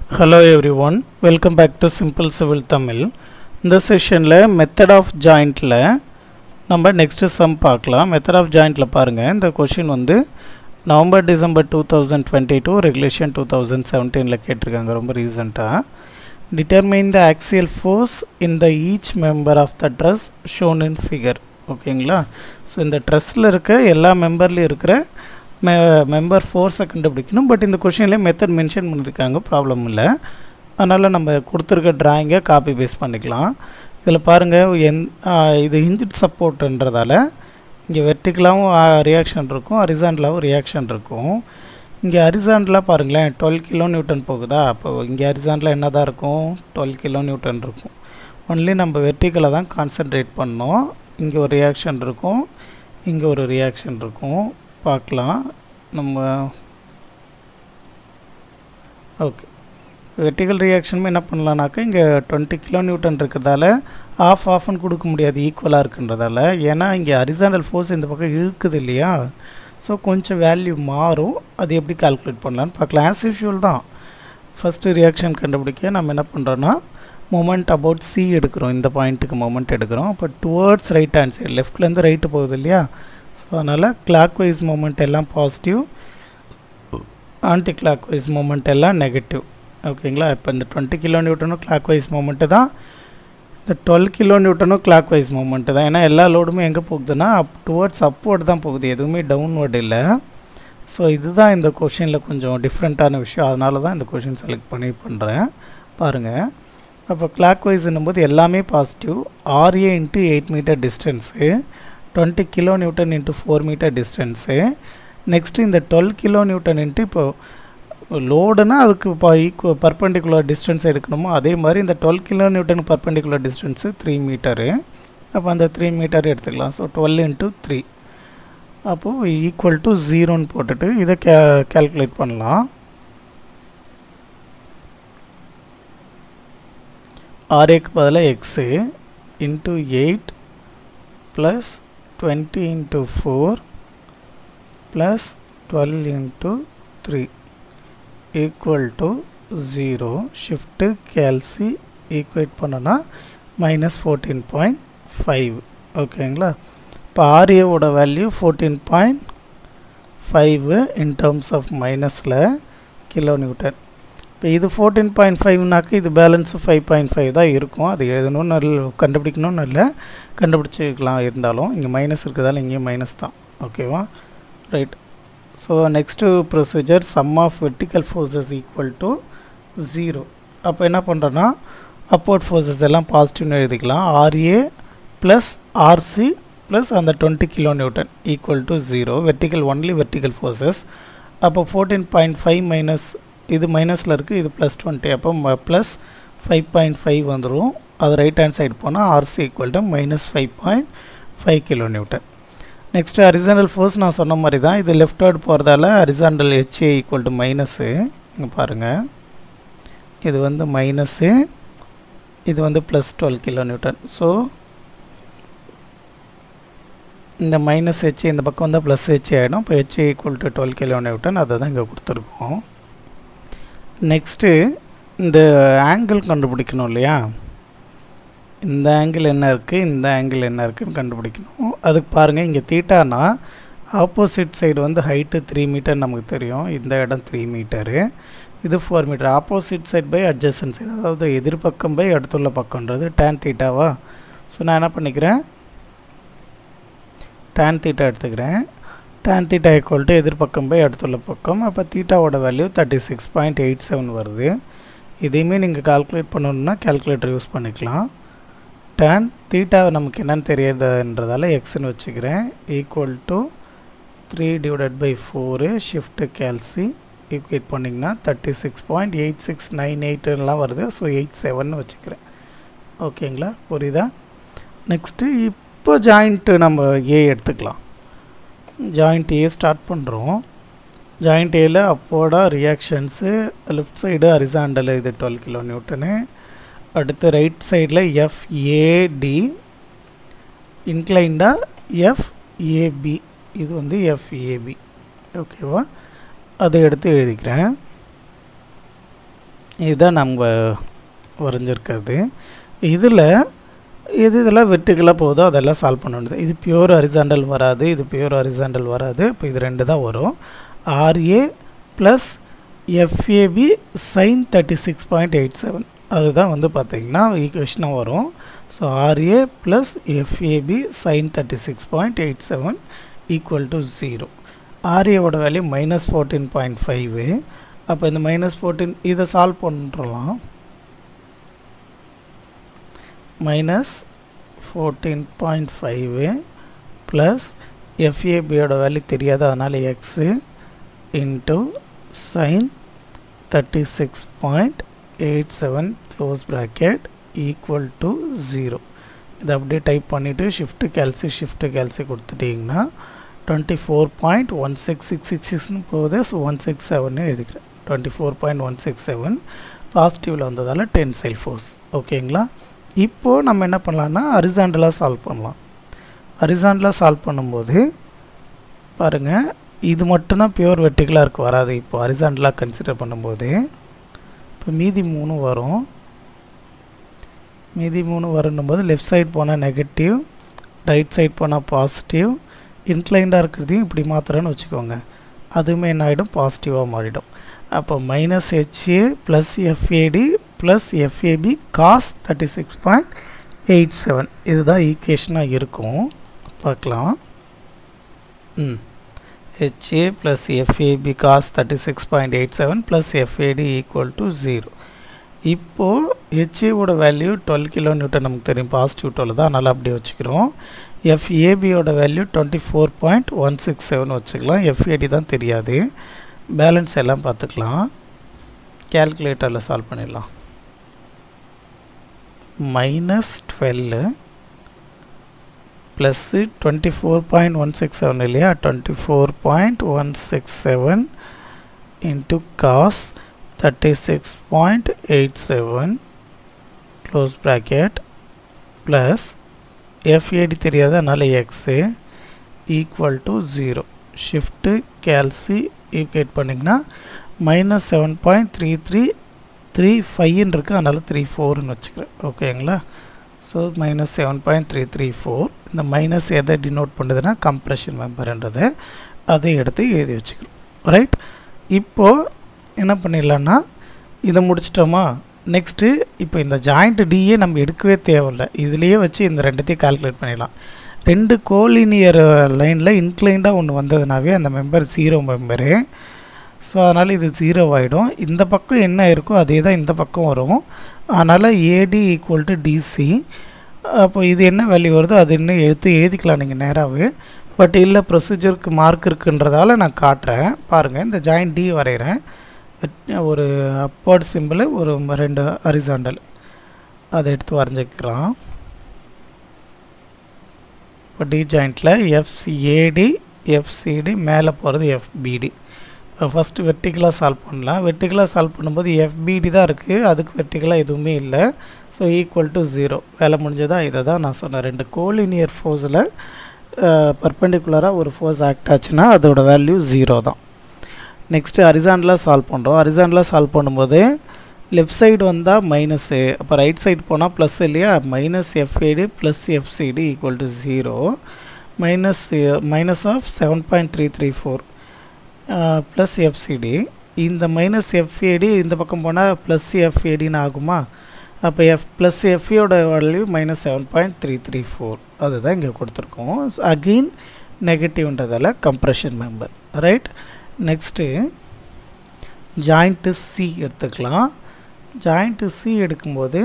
hello everyone welcome back to simple civil Tamil இந்த செஷனில் method of ஜாயிண்ட்டில் நம்ம நெக்ஸ்ட்டு சம் பார்க்கலாம் மெத்தட் ஆஃப் ஜாயிண்ட்டில் பாருங்கள் இந்த கொஷின் வந்து November December two thousand twenty two regulation two thousand செவன்டீனில் கேட்டிருக்காங்க ரொம்ப ரீசெண்டாக determine the axial force in the each member of the truss shown in figure ஓகேங்களா ஸோ இந்த ட்ரெஸ்ஸில் இருக்க எல்லா மெம்பர்லேயும் இருக்கிற மெ மெம்பர் ஃபோர்ஸை கண்டுபிடிக்கணும் பட் இந்த கொஷினில் மெத்தட் மென்ஷன் பண்ணியிருக்காங்க ப்ராப்ளம் இல்லை அதனால் நம்ம கொடுத்துருக்க ட்ராயிங்கை காப்பி பேஸ்ட் பண்ணிக்கலாம் இதில் பாருங்கள் எந் இது ஹிஞ்சிட் சப்போர்ட்டுன்றதால இங்கே வெர்டிக்கலாகவும் ரியாக்ஷன் இருக்கும் ஹரிசாண்டலாகவும் ரியாக்ஷன் இருக்கும் இங்கே ஹரிசாண்டலாக பாருங்களேன் டுவெல் கிலோ நியூட்டன் போகுதா அப்போ இங்கே ஹரிசாண்டில் என்ன தான் இருக்கும் டுவெல் கிலோ நியூட்டன் இருக்கும் ஒன்லி நம்ம வெர்டிக்கலை தான் கான்சென்ட்ரேட் பண்ணோம் இங்கே ஒரு ரியாக்ஷன் இருக்கும் இங்கே ஒரு ரியாக்ஷன் இருக்கும் பார்க்கலாம் நம்ம ஓகே வெர்டிகல் ரியாக்ஷனுமே என்ன பண்ணலான்னாக்கா இங்கே டுவெண்ட்டி கிலோ நியூட்டன் இருக்கிறதால ஆஃப் ஆஃப்னு கொடுக்க முடியாது ஈக்குவலாக இருக்குன்றதால ஏன்னா இங்கே ஹரிசாண்டல் ஃபோர்ஸ் இந்த பக்கம் இழுக்குது இல்லையா ஸோ கொஞ்சம் வேல்யூ மாறும் அது எப்படி கால்குலேட் பண்ணலான்னு பார்க்கலாம் ஆஸ் யூஷுவல் தான் ஃபஸ்ட்டு ரியாக்ஷன் கண்டுபிடிக்க நம்ம என்ன பண்ணுறோன்னா மொமெண்ட் அபவுட் சி எடுக்கிறோம் இந்த பாயிண்ட்டுக்கு மொமெண்ட் எடுக்கிறோம் அப்போ டுவர்ட்ஸ் ரைட் ஹேண்ட் சைடு லெஃப்ட்லேருந்து ரைட்டு போகுது இல்லையா ஸோ அதனால் கிளாக் வைஸ் மூமெண்ட் எல்லாம் positive clock wise moment எல்லாம் நெகட்டிவ் ஓகேங்களா இப்போ இந்த டுவெண்ட்டி கிலோ நியூட்டனும் கிளாக் வைஸ் மூமெண்ட்டு தான் இந்த டுவெல் கிலோ நியூட்டனும் கிளாக் வைஸ் மூமெண்ட்டு தான் ஏன்னா எல்லா லோடுமே எங்கே போகுதுன்னா அப் டுவர்ட்ஸ் அப்வர்ட் தான் போகுது எதுவுமே டவுன்வர்டு இல்லை ஸோ இதுதான் இந்த கொஷினில் கொஞ்சம் டிஃப்ரெண்ட்டான விஷயம் அதனால தான் இந்த கொஷின் செலக்ட் பண்ணி பண்ணுறேன் பாருங்கள் அப்போ கிளாக் வைஸ்ன்னும் போது எல்லாமே positive RA into eight metre distance twenty kilo newton into four metre distance next இந்த டுவெல் கிலோ நியூட்டன் இன்ட்டு இப்போ லோடுனா அதுக்கு இப்போ ஈக்குவ பர்பண்டிகுலர் டிஸ்டன்ஸ் எடுக்கணுமோ அதே மாதிரி இந்த twelve kilo newton perpendicular distance three metre அப்போ அந்த த்ரீ மீட்டர் எடுத்துக்கலாம் ஸோ டுவெல் இன்ட்டு த்ரீ அப்போது ஈக்குவல் டு ஜீரோன்னு போட்டுட்டு இதை கே கேல்குலேட் பண்ணலாம் ஆர்ஏக்கு பதிலாக x into eight plus twenty into four plus twelve into three equal to zero shift calc equate பண்ணோன்னா மைனஸ் ஃபோர்டீன் பாயிண்ட் ஃபைவ் ஓகேங்களா இப்போ ஆர்ஏவோட value fourteen point five in terms of மைனஸில் கிலோ நியூட்டன் இப்போ இது ஃபோர்டீன் பாயிண்ட் ஃபைவ்னாக்க இது balance five point five தான் இருக்கும் அது எழுதணும்னு நல்ல கண்டுபிடிக்கணும்னு இல்லை கண்டுபிடிச்சிக்கலாம் இருந்தாலும் இங்கே மைனஸ் இருக்கிறதால இங்கேயும் மைனஸ் தான் ஓகேவா right so next procedure sum of vertical forces equal to zero அப்போ என்ன பண்ணுறோன்னா அப்போர்ட் ஃபோர்ஸஸ் எல்லாம் பாசிட்டிவ்னு எழுதிக்கலாம் ஆர்ஏ ப்ளஸ் ஆர்சி ப்ளஸ் அந்த twenty kilo newton equal to zero vertical only vertical forces அப்போ ஃபோர்டீன் பாயிண்ட் ஃபைவ் மைனஸ் இது மைனஸில் இருக்குது இது ப்ளஸ் டுவெண்ட்டி அப்போ ப்ளஸ் ஃபைவ் பாயிண்ட் ஃபைவ் வந்துடும் அது ரைட் ஹேண்ட் சைடு போனால் RC equal to minus five point five kilo newton next horizontal force நான் சொன்ன மாதிரி தான் இது லெஃப்ட் ஹேர்ட் போகிறதால horizontal HA equal to minus இங்கே பாருங்கள் இது வந்து மைனஸு இது வந்து plus twelve kilo newton so இந்த மைனஸ் ஹெச் இந்த பக்கம் வந்தால் ப்ளஸ் ஹெச் ஆகிடும் இப்போ H equal to twelve kilo newton அதை தான் இங்கே கொடுத்துருக்கோம் நெக்ஸ்ட்டு இந்த ஆங்கிள் கண்டுபிடிக்கணும் இல்லையா இந்த ஆங்கிள் என்ன இருக்குது இந்த ஆங்கிள் என்ன இருக்குதுன்னு கண்டுபிடிக்கணும் அதுக்கு பாருங்கள் இங்கே தீட்டானா ஆப்போசிட் சைடு வந்து ஹைட்டு த்ரீ மீட்டர் நமக்கு தெரியும் இந்த இடம் த்ரீ மீட்டரு இது four metre opposite side by adjacent side அதாவது எதிர்பக்கம் பை அடுத்துள்ள பக்கம்ன்றது டேன் தீட்டாவா ஸோ நான் என்ன பண்ணிக்கிறேன் டேன் தீட்டா எடுத்துக்கிறேன் டேன் தீட்டா ஈக்குவல் டு எதிர்பக்கம் பை அடுத்துள்ள பக்கம் அப்போ தீட்டாவோட value thirty six point eight seven வருது இதையுமே நீங்கள் கால்குலேட் பண்ணணுன்னா கேல்குலேட்டர் யூஸ் பண்ணிக்கலாம் டேன் தீட்டா நமக்கு என்னன்னு தெரியுதுன்றதால எக்ஸ்ன்னு வச்சுக்கிறேன் equal to three divided by four shift calc equate பண்ணிங்கன்னா thirty six point eight six nine எயிட்டுலாம் வருது ஸோ எயிட் செவன் வச்சுக்கிறேன் ஓகேங்களா புரியுதா நெக்ஸ்ட்டு இப்போ ஜாயிண்ட்டு நம்ம ஏ எடுத்துக்கலாம் ஜாயிண்ட் ஏ ஸ்டார்ட் பண்ணுறோம் ஜாயிண்ட் ஏல அப்போட ரியாக்ஷன்ஸு லெஃப்ட் சைடு ஹரிசாண்டல் இது டுவெல் கிலோ நியூட்டனு அடுத்து ரைட் சைடில் எஃப்ஏடி இன்க்ளைண்டாக எஃப்ஏபி இது வந்து எஃப்ஏபி ஓகேவா அதை எடுத்து எழுதிக்கிறேன் இதுதான் நம்ம வரைஞ்சிருக்கிறது இதில் எது இதெல்லாம் வெட்டுக்கெல்லாம் போகுதோ அதெல்லாம் சால்வ் பண்ண வேண்டியது இது பியூர் ஹரிசாண்டல் வராது இது பியூர் ஹரிசாண்டல் வராது இப்போ இது ரெண்டு தான் வரும் RA plus FAB sin thirty six point eight seven அதுதான் வந்து பார்த்திங்கன்னா ஈக்குவேஷனாக வரும் so RA plus FAB sin thirty six point eight seven equal to zero ஆர்ஏவோட value minus fourteen point five அப்போ இந்த மைனஸ் ஃபோர்டீன் இதை சால்வ் பண்ணுறலாம் minus fourteen point five plus எஃப்ஏபியோட வேல்யூ தெரியாது அதனால் x into sin thirty six point eight seven close bracket equal to zero இதை அப்படியே டைப் பண்ணிவிட்டு ஷிஃப்ட்டு கேல்சி ஷிஃப்ட்டு கேல்சி கொடுத்துட்டிங்கன்னா twenty four point one six six six சிக்ஸ்னு போகுது so one six செவன்னு எழுதிக்கிறேன் twenty four point one six seven பாசிட்டிவில் வந்ததால் டென் செல் ஃபோர்ஸ் ஓகேங்களா இப்போது நம்ம என்ன பண்ணலான்னா அரிசாண்டலாக சால்வ் பண்ணலாம் அரிசாண்டலாக சால்வ் பண்ணும்போது பாருங்கள் இது மட்டும்தான் பியூர் வெர்டிகலாக இருக்கு வராது இப்போ அரிசாண்டலாக கன்சிடர் பண்ணும்போது இப்போ மீதி மூணு வரும் மீதி மூணு வரணும் போது லெஃப்ட் சைட் போனால் நெகட்டிவ் ரைட் சைட் போனால் பாசிட்டிவ் இன்க்ளைண்டாக இருக்கிறதையும் இப்படி மாத்திரன்னு வச்சுக்கோங்க அதுவுமே என்ன ஆகிடும் பாசிட்டிவாக மாறிடும் அப்போ minus HA plus FAD plus FAB cos thirty six point eight seven இதுதான் ஈக்குவேஷனாக இருக்கும் பார்க்கலாம் ம் HA plus FAB cos thirty six point eight seven plus FAD equal to zero இப்போது ஹெச்ஏவோட வேல்யூ டுவெல் கிலோ நியூட்டன் நமக்கு தெரியும் பாசிட்டிவ் டுவெல் தான் அதனால் அப்படியே வச்சுக்கிறோம் எஃப்ஏபியோட value twenty four point one six seven வச்சுக்கலாம் எஃப்ஏடி தான் தெரியாது பேலன்ஸ் எல்லாம் பார்த்துக்கலாம் கேல்குலேட்டரில் சால்வ் பண்ணிடலாம் minus twelve plus twenty four point one six seven இல்லையா twenty four point one six seven into cos thirty six point eight seven close bracket plus FAD தெரியாது அதனால் x equal to zero shift calc equate பண்ணிங்கன்னா minus seven point three three three ஃபைவ்னு இருக்குது அதனால் three ஃபோர்னு வச்சுக்கிறேன் ஓகேங்களா so minus seven point three three four இந்த மைனஸ் எதை டினோட் பண்ணுதுன்னா கம்ப்ரெஷன் மெம்பர்ன்றதை அதை எடுத்து எழுதி வச்சுக்கிறோம் ரைட் இப்போது என்ன பண்ணிடலான்னா இதை முடிச்சிட்டோமா நெக்ஸ்ட்டு இப்போ இந்த ஜாயிண்ட் டிஏ நம்ம எடுக்கவே தேவையில்லை இதுலேயே வச்சு இந்த ரெண்டுத்தையும் கால்குலேட் பண்ணிடலாம் ரெண்டு கோலினியர் லைனில் இன்க்ளைண்டாக ஒன்று வந்ததுனாவே அந்த மெம்பர் ஜீரோ மெம்பரு ஸோ அதனால் இது ஜீரோ ஆகிடும் இந்த பக்கம் என்ன இருக்கோ அதே தான் இந்த பக்கம் வரும் அதனால் ஏடி ஈக்குவல் டு டிசி அப்போ இது என்ன வேல்யூ வருதோ அது இன்னும் எடுத்து எழுதிக்கலாம் நீங்கள் நேராகவே பட் இல்லை ப்ரொசீஜருக்கு மார்க் இருக்குன்றதால நான் காட்டுறேன் பாருங்கள் இந்த ஜாயிண்ட் டி வரைகிறேன் ஒரு அப்போர்ட் சிம்பிள் ஒரு ரெண்டு ஹரிசாண்டல் அதை எடுத்து வரைஞ்சிக்கலாம் இப்போ டி ஜாயிண்ட்டில் எஃப்சிஏடி எஃப்சிடி மேலே போகிறது எஃப்பிடி இப்போ ஃபஸ்ட்டு வெர்டிக்கலாக சால்வ் பண்ணலாம் வெர்டிக்கலாக சால்வ் பண்ணும்போது எஃப்பிடி தான் இருக்குது அதுக்கு வெர்டிக்கலாக எதுவுமே இல்லை ஸோ ஈக்குவல் டு ஜீரோ வேலை முடிஞ்சதா இதை தான் நான் சொன்னேன் ரெண்டு கோலினியர் ஃபோர்ஸில் பர்பெண்டிகுலராக ஒரு ஃபோர்ஸ் ஆக்ட் ஆச்சுன்னா அதோட வேல்யூ ஜீரோ தான் நெக்ஸ்ட்டு ஹரிசாண்டலாக சால்வ் பண்ணுறோம் ஹரிசாண்டலாக சால்வ் பண்ணும்போது லெஃப்ட் சைடு வந்தால் மைனஸு அப்போ ரைட் சைடு போனால் ப்ளஸ் இல்லையா minus FAD plus FCD equal to zero minus minus of seven point three three four plus FCD இந்த மைனஸ் எஃப்ஏடி இந்த பக்கம் போனால் ப்ளஸ் எஃப்ஏடின்னு ஆகுமா அப்போ எஃப் ப்ளஸ் எஃப்ஏயோட value minus seven point three three four அதுதான் இங்கே கொடுத்துருக்கோம் அகெயின் நெகட்டிவ்ன்றதால compression member right next joint C எடுத்துக்கலாம் ஜாயிண்ட்டு சி எடுக்கும்போது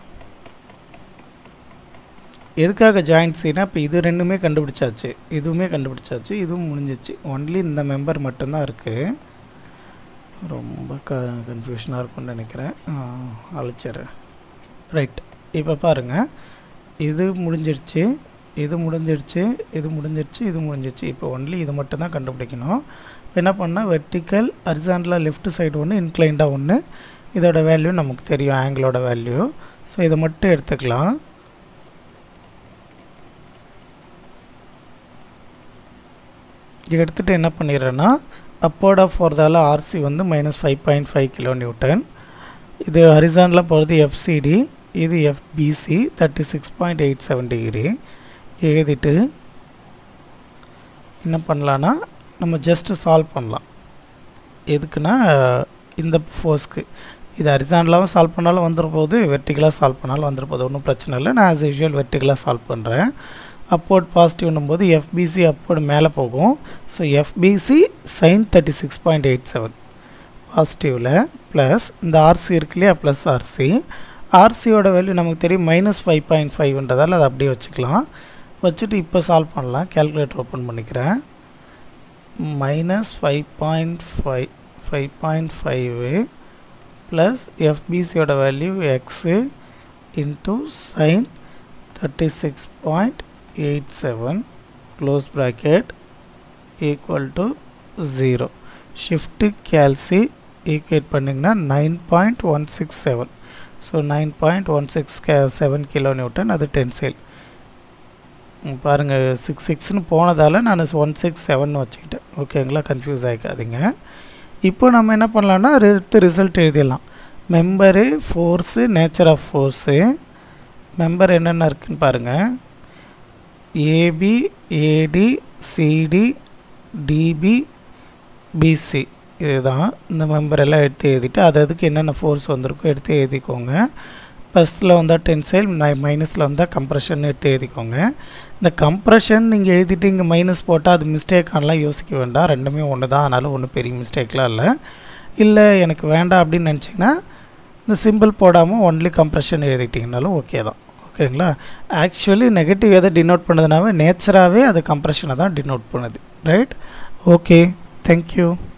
எதுக்காக ஜாயிண்ட் சினா இப்போ இது ரெண்டுமே கண்டுபிடிச்சாச்சு இதுவுமே கண்டுபிடிச்சாச்சு இதுவும் முடிஞ்சிச்சு ஒன்லி இந்த மெம்பர் மட்டும்தான் இருக்குது ரொம்ப க கன்ஃபியூஷனாக இருக்கும்னு நினைக்கிறேன் அழைச்சிட்றேன் ரைட் இப்போ பாருங்கள் இது முடிஞ்சிருச்சு இது முடிஞ்சிருச்சு இது முடிஞ்சிருச்சு இது முடிஞ்சிருச்சு இப்போ ஒன்லி இது மட்டும் தான் கண்டுபிடிக்கணும் என்ன பண்ணால் வெர்டிக்கல் அரிசாண்டில் லெஃப்ட் சைடு ஒன்று இன்க்ளைண்டாக ஒன்று இதோட வேல்யூ நமக்கு தெரியும் ஆங்கிளோட வேல்யூ ஸோ இதை மட்டும் எடுத்துக்கலாம் இது எடுத்துகிட்டு என்ன பண்ணிடுறேன்னா அப்போர்ட் ஆஃப் போகிறதால ஆர்சி வந்து minus five point five kilo newton இது ஹரிசானில் போகிறது எஃப்சிடி இது FBC thirty six point eight seven degree எழுதிட்டு என்ன பண்ணலான்னா நம்ம ஜஸ்ட்டு சால்வ் பண்ணலாம் எதுக்குன்னா இந்த ஃபோர்ஸ்க்கு இது ஹரிசாண்டலாகவும் சால்வ் பண்ணாலும் வந்துட போகுது வெர்டிகலாக சால்வ் பண்ணாலும் வந்துட போகுது ஒன்றும் பிரச்சனை இல்லை நான் ஆஸ் யூஷுவல் வெர்டிகலாக சால்வ் பண்ணுறேன் அப்போர்ட் பாசிட்டிவ்னும் போது எஃபிசி அப்போர்டு மேலே போகும் so FBC sin thirty six point eight seven பாசிட்டிவில் ப்ளஸ் இந்த ஆர்சி இருக்கு இல்லையா ப்ளஸ் ஆர்சி ஆர்சியோட வேல்யூ நமக்கு தெரியும் மைனஸ் ஃபைவ் பாயிண்ட் ஃபைவ்ன்றதால் அதை அப்படியே வச்சுக்கலாம் வச்சுட்டு இப்போ சால்வ் பண்ணலாம் கேல்குலேட்டர் ஓப்பன் பண்ணிக்கிறேன் minus five point five five point five plus எஃபிசியோட value x into sin thirty six point eight seven close bracket equal to zero shift calc equate பண்ணிங்கன்னா nine point one six seven so nine point one six கே seven kilo newton அது tensile பாருங்கள் six சிக்ஸ்னு போனதால் நான் one six seven வச்சுக்கிட்டேன் ஓகேங்களா confuse ஆகிக்காதீங்க இப்போ நம்ம என்ன பண்ணலான்னா அடுத்து ரிசல்ட் எழுதிடலாம் member force nature of force member என்னென்ன இருக்குன்னு பாருங்கள் AB AD CD DB BC இதுதான் இந்த மெம்பர் எல்லாம் எடுத்து எழுதிட்டு அது அதுக்கு என்னென்ன ஃபோர்ஸ் வந்திருக்கோ எடுத்து எழுதிக்கோங்க ப்ளஸில் வந்தால் டென்சைல் மைனஸில் வந்தால் கம்ப்ரெஷன் எடுத்து எழுதிக்கோங்க இந்த கம்ப்ரெஷன் நீங்கள் எழுதிட்டு இங்கே மைனஸ் போட்டால் அது மிஸ்டேக் ஆனலாம் யோசிக்க வேண்டாம் ரெண்டுமே ஒன்று தான் அதனால் ஒன்றும் பெரிய மிஸ்டேக்லாம் இல்லை இல்லை எனக்கு வேண்டாம் அப்படின்னு நினச்சிங்கன்னா இந்த சிம்பிள் போடாமல் ஒன்லி கம்ப்ரெஷன் எழுதிட்டிங்கனாலும் ஓகே தான் ஓகேங்களா ஆக்சுவலி நெகட்டிவ் எதை டினோட் பண்ணுதுனாவே நேச்சராகவே அது கம்ப்ரெஷனை தான் டினோட் பண்ணுது ரைட் ஓகே தேங்க்யூ